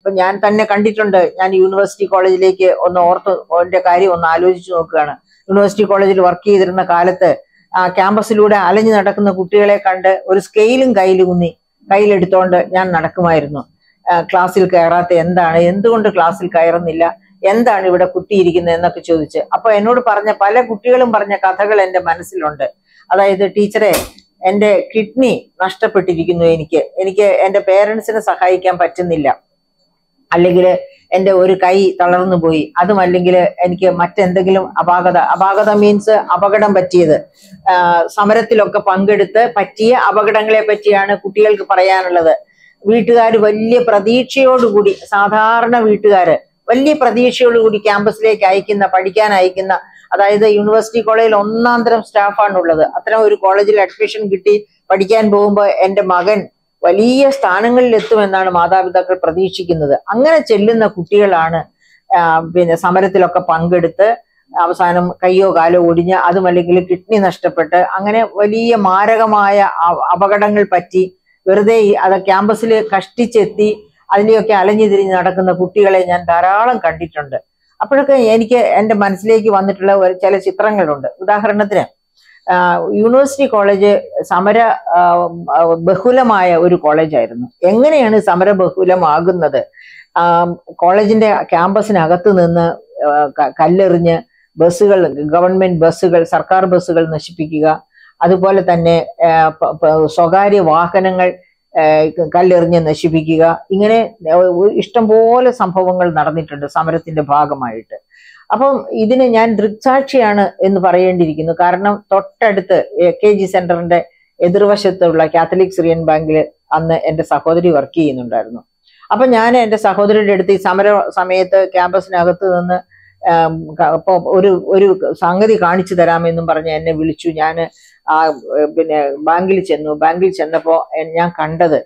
ഇപ്പൊ ഞാൻ തന്നെ കണ്ടിട്ടുണ്ട് ഞാൻ യൂണിവേഴ്സിറ്റി കോളേജിലേക്ക് ഒന്ന് ഓർത്ത് എന്റെ കാര്യം ഒന്ന് ആലോചിച്ച് നോക്കുകയാണ് യൂണിവേഴ്സിറ്റി കോളേജിൽ വർക്ക് ചെയ്തിരുന്ന കാലത്ത് ആ ക്യാമ്പസിലൂടെ അലഞ്ഞു നടക്കുന്ന കുട്ടികളെ കണ്ട് ഒരു സ്കെയിലും കയ്യിലൂന്നി കയ്യിലെടുത്തോണ്ട് ഞാൻ നടക്കുമായിരുന്നു ആ, ക്ലാസ്സിൽ കയറാത്ത എന്താണ് എന്തുകൊണ്ട് ക്ലാസ്സിൽ കയറുന്നില്ല എന്താണ് ഇവിടെ കുത്തിയിരിക്കുന്നത് എന്നൊക്കെ ചോദിച്ച് അപ്പൊ എന്നോട് പറഞ്ഞ പല കുട്ടികളും പറഞ്ഞ കഥകൾ എന്റെ മനസ്സിലുണ്ട് അതായത് ടീച്ചറെ എന്റെ കിഡ്നി നഷ്ടപ്പെട്ടിരിക്കുന്നു എനിക്ക് എനിക്ക് എന്റെ പേരൻസിനെ സഹായിക്കാൻ പറ്റുന്നില്ല അല്ലെങ്കിൽ എന്റെ ഒരു കൈ തളർന്നു പോയി അതും അല്ലെങ്കിൽ എനിക്ക് മറ്റെന്തെങ്കിലും അപാകത അപാകത മീൻസ് അപകടം പറ്റിയത് ആ, സമരത്തിലൊക്കെ പങ്കെടുത്ത് പറ്റിയ അപകടങ്ങളെ പറ്റിയാണ് കുട്ടികൾക്ക് പറയാനുള്ളത് വീട്ടുകാർ വലിയ പ്രതീക്ഷയോടുകൂടി സാധാരണ വീട്ടുകാര് വലിയ പ്രതീക്ഷയോടുകൂടി ക്യാമ്പസിലേക്ക് അയക്കുന്ന പഠിക്കാൻ അയക്കുന്ന അതായത് യൂണിവേഴ്സിറ്റി കോളേജിൽ ഒന്നാം തരം സ്റ്റാഫാണ് ഉള്ളത് അത്തരം ഒരു കോളേജിൽ അഡ്മിഷൻ കിട്ടി പഠിക്കാൻ പോകുമ്പോൾ എന്റെ മകൻ വലിയ സ്ഥാനങ്ങളിൽ എത്തുമെന്നാണ് മാതാപിതാക്കൾ പ്രതീക്ഷിക്കുന്നത് അങ്ങനെ ചെല്ലുന്ന കുട്ടികളാണ് ആ, പിന്നെ സമരത്തിലൊക്കെ പങ്കെടുത്ത് അവസാനം കയ്യോ കാലോ ഒടിഞ്ഞ് അതും അല്ലെങ്കിൽ കിഡ്നി നഷ്ടപ്പെട്ട് അങ്ങനെ വലിയ മാരകമായ അ- അപകടങ്ങൾ പറ്റി വെറുതെ ഈ അത് ക്യാമ്പസിൽ കഷ്ടിച്ചെത്തി അതിലെയൊക്കെ അലഞ്ഞു തിരിഞ്ഞ് നടക്കുന്ന കുട്ടികളെ ഞാൻ ധാരാളം കണ്ടിട്ടുണ്ട് അപ്പോഴൊക്കെ എനിക്ക് എൻ്റെ മനസ്സിലേക്ക് വന്നിട്ടുള്ള ഒരു ചില ചിത്രങ്ങളുണ്ട് ഉദാഹരണത്തിന് ആ, യൂണിവേഴ്സിറ്റി കോളേജ് സമര ആ, ആ, ബഹുലമായ ഒരു കോളേജായിരുന്നു എങ്ങനെയാണ് സമര ബഹുലമാകുന്നത് ആ, കോളേജിന്റെ ക്യാമ്പസിനകത്ത് നിന്ന് ആ, ക- കല്ലെറിഞ്ഞ് ബസ്സുകൾ ഗവൺമെന്റ് ബസ്സുകൾ സർക്കാർ ബസ്സുകൾ നശിപ്പിക്കുക അതുപോലെ തന്നെ ആ, പ- പ- സ്വകാര്യ വാഹനങ്ങൾ ആ, കല്ലെറിഞ്ഞ് നശിപ്പിക്കുക ഇങ്ങനെ ആ, ഒരു ഇഷ്ടംപോലെ സംഭവങ്ങൾ നടന്നിട്ടുണ്ട് സമരത്തിന്റെ ഭാഗമായിട്ട് അപ്പം ഇതിന് ഞാൻ ദൃക്സാക്ഷിയാണ് എന്ന് പറയേണ്ടിയിരിക്കുന്നു കാരണം തൊട്ടടുത്ത് എ കെ ജി സെന്ററിന്റെ എതിർവശത്തുള്ള കാത്തലിക് സിറിയൻ ബാങ്കിൽ അന്ന് എന്റെ സഹോദരി വർക്ക് ചെയ്യുന്നുണ്ടായിരുന്നു അപ്പൊ ഞാൻ എന്റെ സഹോദരിയുടെ അടുത്ത് ഈ സമര സമയത്ത് ക്യാമ്പസിനകത്ത് നിന്ന് ആം, ക- അപ്പൊ ഒരു ഒരു സംഗതി കാണിച്ചു തരാമെന്നും പറഞ്ഞ് എന്നെ വിളിച്ചു ഞാൻ ആ ഏ, പിന്നെ ബാങ്കിൽ ചെന്നു ബാങ്കിൽ ചെന്നപ്പോ എ- ഞാൻ കണ്ടത്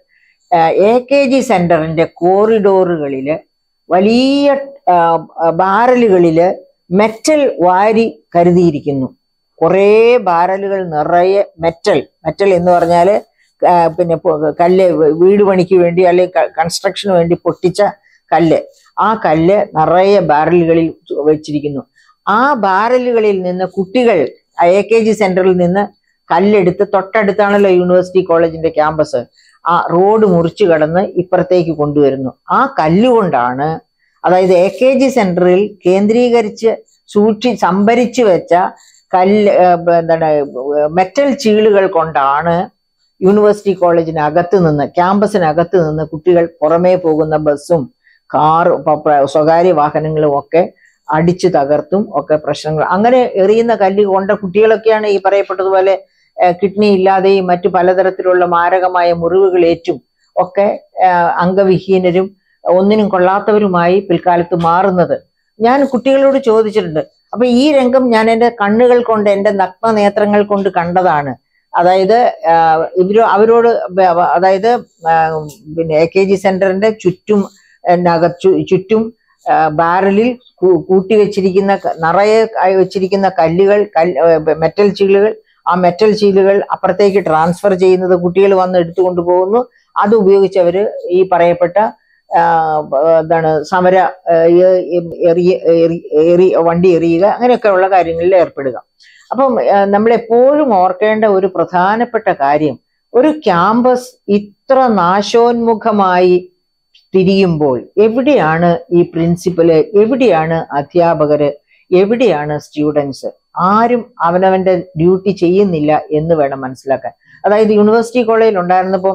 എ കെ ജി സെന്ററിന്റെ കോറിഡോറുകളില് വലിയ ആ, ബാരലുകളില് മെറ്റൽ വാരി കരുതിയിരിക്കുന്നു കുറേ ബാരലുകൾ നിറയെ മെറ്റൽ മെറ്റൽ എന്ന് പറഞ്ഞാല് ആ, പിന്നെ പൊ- കല്ല് വീട് പണിക്ക് വേണ്ടി അല്ലെങ്കിൽ കൺസ്ട്രക്ഷന് വേണ്ടി പൊട്ടിച്ച കല്ല് ആ കല്ല് നിറയെ ബാരലുകളിൽ വെച്ചിരിക്കുന്നു ആ ബാരലുകളിൽ നിന്ന് കുട്ടികൾ എ കെ ജി സെന്ററിൽ നിന്ന് കല്ലെടുത്ത് തൊട്ടടുത്താണല്ലോ യൂണിവേഴ്സിറ്റി കോളേജിന്റെ ക്യാമ്പസ് ആ റോഡ് മുറിച്ചു കടന്ന് ഇപ്പുറത്തേക്ക് കൊണ്ടുവരുന്നു ആ കല്ലുകൊണ്ടാണ് അതായത് എ കെ ജി സെന്ററിൽ കേന്ദ്രീകരിച്ച് സൂക്ഷി സംഭരിച്ചു വെച്ച കല്ല് ഏർ, ബ- എന്താണ് മെറ്റൽ ചീളുകൾ കൊണ്ടാണ് യൂണിവേഴ്സിറ്റി കോളേജിനകത്ത് നിന്ന് ക്യാമ്പസിനകത്ത് നിന്ന് കുട്ടികൾ പുറമേ പോകുന്ന ബസ്സും കാർ സ്വകാര്യ വാഹനങ്ങളും ഒക്കെ അടിച്ചു തകർത്തും ഒക്കെ പ്രശ്നങ്ങൾ അങ്ങനെ എറിയുന്ന കല്ല് കൊണ്ട കുട്ടികളൊക്കെയാണ് ഈ പറയപ്പെട്ടതുപോലെ ഏഹ്, കിഡ്നി ഇല്ലാതെയും മറ്റു പലതരത്തിലുള്ള മാരകമായ മുറിവുകളേറ്റും ഒക്കെ ഏഹ്, അംഗവിഹീനരും ഒന്നിനും കൊള്ളാത്തവരുമായി പിൽക്കാലത്ത് മാറുന്നത് ഞാൻ കുട്ടികളോട് ചോദിച്ചിട്ടുണ്ട് അപ്പൊ ഈ രംഗം ഞാൻ എൻ്റെ കണ്ണുകൾ കൊണ്ട് എൻ്റെ നഗ്ന നേത്രങ്ങൾ കൊണ്ട് കണ്ടതാണ് അതായത് ആഹ്, ഇവര് അവരോട് ബ- ബ- അതായത് ആഹ്, പിന്നെ എ കെ ജി സെന്ററിന്റെ ചുറ്റും നക- ചു- ചുറ്റും ആഹ്, ബാരലിൽ കൂ- കൂട്ടി വെച്ചിരിക്കുന്ന ക- നിറയെ ആയി വെച്ചിരിക്കുന്ന കല്ലുകൾ കല്ല് മെറ്റൽ ചീളുകൾ ആ മെറ്റൽ ചീലുകൾ അപ്പുറത്തേക്ക് ട്രാൻസ്ഫർ ചെയ്യുന്നത് കുട്ടികൾ വന്ന് എടുത്തുകൊണ്ട് പോകുന്നു അത് ഉപയോഗിച്ച് അവര് ഈ പറയപ്പെട്ട ആ, ബ- എന്താണ് സമര ആ, എ- എ- എറിയ എറി- എറി വണ്ടി എറിയുക അങ്ങനെയൊക്കെയുള്ള കാര്യങ്ങളിൽ ഏർപ്പെടുക അപ്പം ആ, നമ്മളെപ്പോഴും ഓർക്കേണ്ട ഒരു പ്രധാനപ്പെട്ട കാര്യം ഒരു ക്യാമ്പസ് ഇത്ര നാശോന്മുഖമായി തിരിയുമ്പോൾ എവിടെയാണ് ഈ പ്രിൻസിപ്പല് എവിടെയാണ് അധ്യാപകര് എവിടെയാണ് സ്റ്റുഡൻസ് ആരും അവനവന്റെ ഡ്യൂട്ടി ചെയ്യുന്നില്ല എന്ന് വേണം മനസ്സിലാക്കാൻ അതായത് യൂണിവേഴ്സിറ്റി കോളേജിൽ ഉണ്ടായിരുന്നപ്പോൾ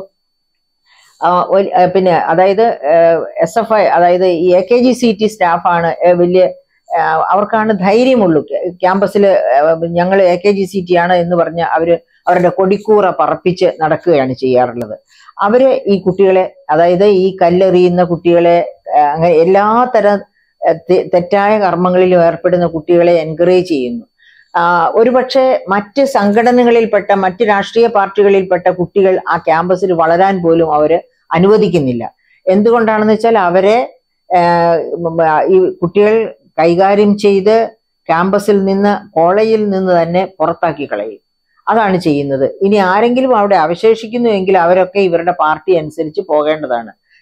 ആ, ഒരു- ആ, പിന്നെ അതായത് എസ് എഫ് ഐ അതായത് ഈ A K G C T സ്റ്റാഫാണ് വലിയ ആ, അവർക്കാണ് ധൈര്യമുള്ളൂ ക്യാമ്പസിൽ ഞങ്ങൾ A K G C T ആണ് എന്ന് പറഞ്ഞ് അവര് അവരുടെ കൊടിക്കൂറ പറപ്പിച്ച് നടക്കുകയാണ് ചെയ്യാറുള്ളത് അവര് ഈ കുട്ടികളെ അതായത് ഈ കല്ലെറിയുന്ന കുട്ടികളെ ആ, അങ്ങനെ എല്ലാ തരം ആ, തെ- തെറ്റായ കർമ്മങ്ങളിലും ഏർപ്പെടുന്ന കുട്ടികളെ എൻകറേജ് ചെയ്യുന്നു ആ, ഒരുപക്ഷെ മറ്റ് സംഘടനകളിൽപ്പെട്ട മറ്റ് രാഷ്ട്രീയ പാർട്ടികളിൽപ്പെട്ട കുട്ടികൾ ആ ക്യാമ്പസിൽ വളരാൻ പോലും അവര് അനുവദിക്കുന്നില്ല എന്തുകൊണ്ടാണെന്ന് വെച്ചാൽ അവരെ ആ, ഉം, ആ, ഈ കുട്ടികൾ കൈകാര്യം ചെയ്ത് ക്യാമ്പസിൽ നിന്ന് കോളേജിൽ നിന്ന് തന്നെ പുറത്താക്കി കളയും അതാണ് ചെയ്യുന്നത് ഇനി ആരെങ്കിലും അവിടെ അവശേഷിക്കുന്നു എങ്കിൽ അവരൊക്കെ ഇവരുടെ പാർട്ടി അനുസരിച്ച് പോകേണ്ടതാണ്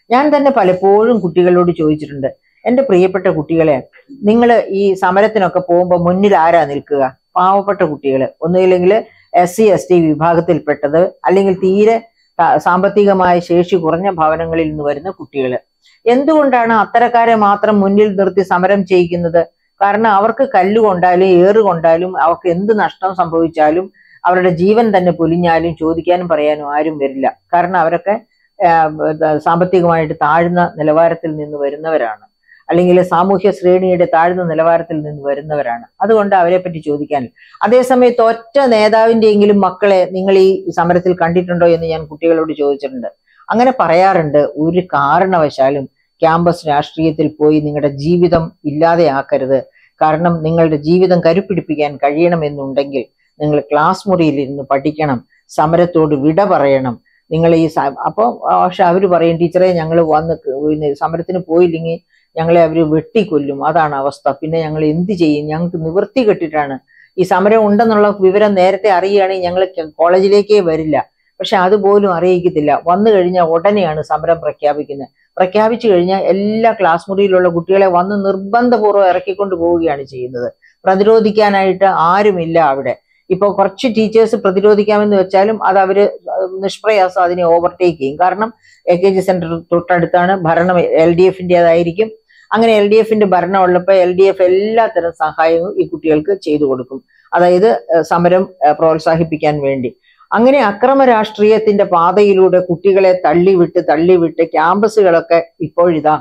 ഞാൻ തന്നെ പലപ്പോഴും കുട്ടികളോട് ചോദിച്ചിട്ടുണ്ട് എൻ്റെ പ്രിയപ്പെട്ട കുട്ടികളെ നിങ്ങൾ ഈ സമരത്തിനൊക്കെ പോകുമ്പോൾ മുന്നിൽ ആരാ നിൽക്കുക പാവപ്പെട്ട കുട്ടികൾ ഒന്നുമില്ലെങ്കിൽ എസ് സി എസ് ടി വിഭാഗത്തിൽപ്പെട്ടത് അല്ലെങ്കിൽ തീരെ ത- സാമ്പത്തികമായ ശേഷി കുറഞ്ഞ ഭവനങ്ങളിൽ നിന്ന് വരുന്ന കുട്ടികൾ എന്തുകൊണ്ടാണ് അത്തരക്കാരെ മാത്രം മുന്നിൽ നിർത്തി സമരം ചെയ്യിക്കുന്നത് കാരണം അവർക്ക് കല്ല് കൊണ്ടാലും ഏറ് കൊണ്ടാലും അവർക്ക് എന്ത് നഷ്ടം സംഭവിച്ചാലും അവരുടെ ജീവൻ തന്നെ പൊലിഞ്ഞാലും ചോദിക്കാനും പറയാനും ആരും വരില്ല കാരണം അവരൊക്കെ ആഹ്, ഇത് സാമ്പത്തികമായിട്ട് താഴ്ന്ന നിലവാരത്തിൽ നിന്ന് വരുന്നവരാണ് അല്ലെങ്കിൽ സാമൂഹ്യ ശ്രേണിയുടെ താഴ്ന്ന നിലവാരത്തിൽ നിന്ന് വരുന്നവരാണ് അതുകൊണ്ട് അവരെ പറ്റി ചോദിക്കാൻ അതേസമയത്ത് ഒറ്റ നേതാവിന്റെയെങ്കിലും മക്കളെ നിങ്ങൾ ഈ സമരത്തിൽ കണ്ടിട്ടുണ്ടോ എന്ന് ഞാൻ കുട്ടികളോട് ചോദിച്ചിട്ടുണ്ട് അങ്ങനെ പറയാറുണ്ട് ഒരു കാരണവശാലും ക്യാമ്പസ് രാഷ്ട്രീയത്തിൽ പോയി നിങ്ങളുടെ ജീവിതം ഇല്ലാതെയാക്കരുത് കാരണം നിങ്ങളുടെ ജീവിതം കരുപ്പിടിപ്പിക്കാൻ കഴിയണമെന്നുണ്ടെങ്കിൽ നിങ്ങൾ ക്ലാസ് മുറിയിൽ ഇരുന്ന് പഠിക്കണം സമരത്തോട് വിട പറയണം നിങ്ങൾ ഈ സ- അപ്പൊ പക്ഷെ അവർ പറയും ടീച്ചറെ ഞങ്ങൾ വന്ന് ക- പിന്നെ സമരത്തിന് പോയില്ലെങ്കിൽ ഞങ്ങളെ അവർ വെട്ടിക്കൊല്ലും അതാണ് അവസ്ഥ പിന്നെ ഞങ്ങൾ എന്ത് ചെയ്യും ഞങ്ങൾക്ക് നിവൃത്തി കെട്ടിട്ടാണ് ഈ സമരം ഉണ്ടെന്നുള്ള വിവരം നേരത്തെ അറിയുകയാണെങ്കിൽ ഞങ്ങൾ കോളേജിലേക്കേ വരില്ല പക്ഷെ അതുപോലും അറിയിക്കത്തില്ല വന്നു കഴിഞ്ഞാൽ ഉടനെയാണ് സമരം പ്രഖ്യാപിക്കുന്നത് പ്രഖ്യാപിച്ചു കഴിഞ്ഞാൽ എല്ലാ ക്ലാസ് മുറിയിലുള്ള കുട്ടികളെ വന്ന് നിർബന്ധപൂർവ്വം ഇറക്കിക്കൊണ്ട് പോവുകയാണ് ചെയ്യുന്നത് പ്രതിരോധിക്കാനായിട്ട് ആരുമില്ല അവിടെ ഇപ്പോൾ കുറച്ച് ടീച്ചേഴ്സ് പ്രതിരോധിക്കാമെന്ന് വെച്ചാലും അത് അവര് നിഷ്പ്രയാസം അതിനെ ഓവർടേക്ക് ചെയ്യും കാരണം എ കെ ജി സെന്റർ തൊട്ടടുത്താണ് ഭരണം എൽ ഡി എഫിൻ്റെതായിരിക്കും അങ്ങനെ എൽ ഡി എഫിന്റെ ഭരണം ഉള്ളപ്പോൾ എൽ ഡി എഫ് എല്ലാത്തരം സഹായവും ഈ കുട്ടികൾക്ക് ചെയ്തു കൊടുക്കും അതായത് ഏഹ് സമരം ഏഹ് പ്രോത്സാഹിപ്പിക്കാൻ വേണ്ടി അങ്ങനെ അക്രമ രാഷ്ട്രീയത്തിന്റെ പാതയിലൂടെ കുട്ടികളെ തള്ളിവിട്ട് തള്ളിവിട്ട് ക്യാമ്പസുകളൊക്കെ ഇപ്പോഴിതാ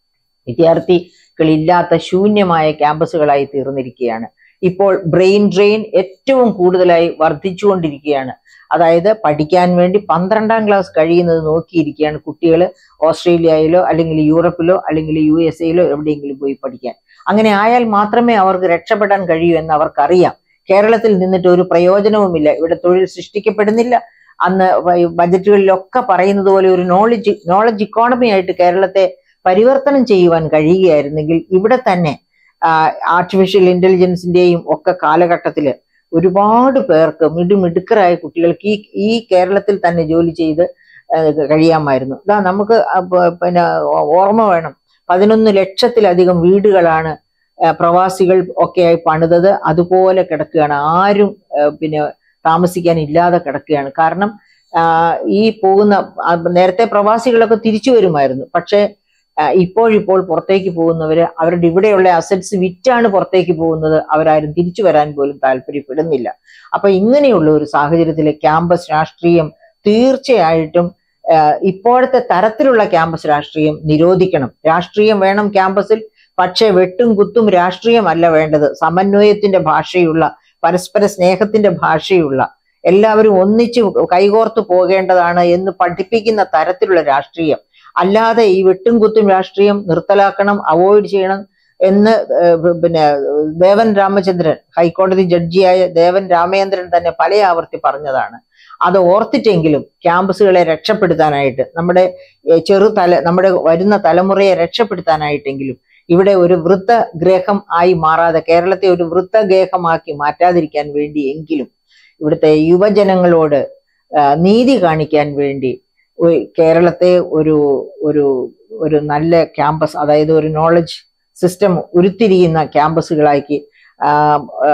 വിദ്യാർത്ഥികളില്ലാത്ത ശൂന്യമായ ക്യാമ്പസുകളായി തീർന്നിരിക്കുകയാണ് ഇപ്പോൾ ബ്രെയിൻ ഡ്രെയിൻ ഏറ്റവും കൂടുതലായി വർദ്ധിച്ചുകൊണ്ടിരിക്കുകയാണ് അതായത് പഠിക്കാൻ വേണ്ടി പന്ത്രണ്ടാം ക്ലാസ് കഴിയുന്നത് നോക്കിയിരിക്കുകയാണ് കുട്ടികൾ ഓസ്ട്രേലിയയിലോ അല്ലെങ്കിൽ യൂറപ്പിലോ അല്ലെങ്കിൽ യു എസ് എയിലോ എവിടെയെങ്കിലും പോയി പഠിക്കാൻ അങ്ങനെ ആയാൽ മാത്രമേ അവർക്ക് രക്ഷപ്പെടാൻ കഴിയൂ എന്ന് അവർക്കറിയാം കേരളത്തിൽ നിന്നിട്ട് ഒരു പ്രയോജനവുമില്ല ഇവിടെ തൊഴിൽ സൃഷ്ടിക്കപ്പെടുന്നില്ല അന്ന് വ- ബജറ്റുകളിലൊക്കെ പറയുന്നത് പോലെ ഒരു നോളജ് നോളജ് ഇക്കോണമി ആയിട്ട് കേരളത്തെ പരിവർത്തനം ചെയ്യുവാൻ കഴിയുകയായിരുന്നെങ്കിൽ ഇവിടെ തന്നെ ആർട്ടിഫിഷ്യൽ ഇന്റലിജൻസിന്റെയും ഒക്കെ കാലഘട്ടത്തിൽ ഒരുപാട് പേർക്ക് മിടുമിടുക്കരായ കുട്ടികൾക്ക് ഈ ഈ കേരളത്തിൽ തന്നെ ജോലി ചെയ്ത് ആ, കഴിയാമായിരുന്നു ഇതാ നമുക്ക് ആ, പ- പിന്നെ ഓർമ്മ വേണം പതിനൊന്ന് ലക്ഷത്തിലധികം വീടുകളാണ് ആ, പ്രവാസികൾ ഒക്കെയായി പണിതത് അതുപോലെ കിടക്കുകയാണ് ആരും ആ, പിന്നെ താമസിക്കാൻ ഇല്ലാതെ കിടക്കുകയാണ് കാരണം ആ, ഈ പോകുന്ന ആ, നേരത്തെ പ്രവാസികളൊക്കെ തിരിച്ചു വരുമായിരുന്നു പക്ഷേ ആ, ഇപ്പോഴിപ്പോൾ പുറത്തേക്ക് പോകുന്നവര് അവരുടെ ഇവിടെയുള്ള അസറ്റ്സ് വിറ്റാണ് പുറത്തേക്ക് പോകുന്നത് അവരാരും തിരിച്ചു വരാൻ പോലും താല്പര്യപ്പെടുന്നില്ല അപ്പൊ ഇങ്ങനെയുള്ള ഒരു സാഹചര്യത്തിൽ ക്യാമ്പസ് രാഷ്ട്രീയം തീർച്ചയായിട്ടും ആ, ഇപ്പോഴത്തെ തരത്തിലുള്ള ക്യാമ്പസ് രാഷ്ട്രീയം നിരോധിക്കണം രാഷ്ട്രീയം വേണം ക്യാമ്പസിൽ പക്ഷേ വെട്ടും കുത്തും രാഷ്ട്രീയമല്ല വേണ്ടത് സമന്വയത്തിന്റെ ഭാഷയുള്ള പരസ്പര സ്നേഹത്തിന്റെ ഭാഷയുള്ള എല്ലാവരും ഒന്നിച്ച് കൈകോർത്ത് പോകേണ്ടതാണ് എന്ന് പഠിപ്പിക്കുന്ന തരത്തിലുള്ള രാഷ്ട്രീയം അല്ലാതെ ഈ വെട്ടും കുത്തും രാഷ്ട്രീയം നിർത്തലാക്കണം അവോയ്ഡ് ചെയ്യണം എന്ന് ഏഹ് പിന്നെ ദേവൻ രാമചന്ദ്രൻ ഹൈക്കോടതി ജഡ്ജിയായ ദേവൻ രാമചന്ദ്രൻ തന്നെ പല ആവർത്തി പറഞ്ഞതാണ് അത് ഓർത്തിട്ടെങ്കിലും ക്യാമ്പസുകളെ രക്ഷപ്പെടുത്താനായിട്ട് നമ്മുടെ ഏഹ് ചെറുതല നമ്മുടെ വരുന്ന തലമുറയെ രക്ഷപ്പെടുത്താനായിട്ടെങ്കിലും ഇവിടെ ഒരു വൃത്തഗ്രഹം ആയി മാറാതെ കേരളത്തെ ഒരു വൃത്തഗേഹമാക്കി മാറ്റാതിരിക്കാൻ വേണ്ടി എങ്കിലും ഇവിടുത്തെ യുവജനങ്ങളോട് ആ, നീതി കാണിക്കാൻ വേണ്ടി ഒ- കേരളത്തെ ഒരു ഒരു ഒരു നല്ല ക്യാമ്പസ് അതായത് ഒരു നോളജ് സിസ്റ്റം ഉരുത്തിരിയുന്ന ക്യാമ്പസുകളാക്കി ആ, ആ,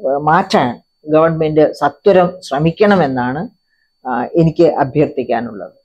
മാറ്റാൻ ഗവൺമെന്റ് സത്വരം ശ്രമിക്കണമെന്നാണ് ആ, എനിക്ക് അഭ്യർത്ഥിക്കാനുള്ളത്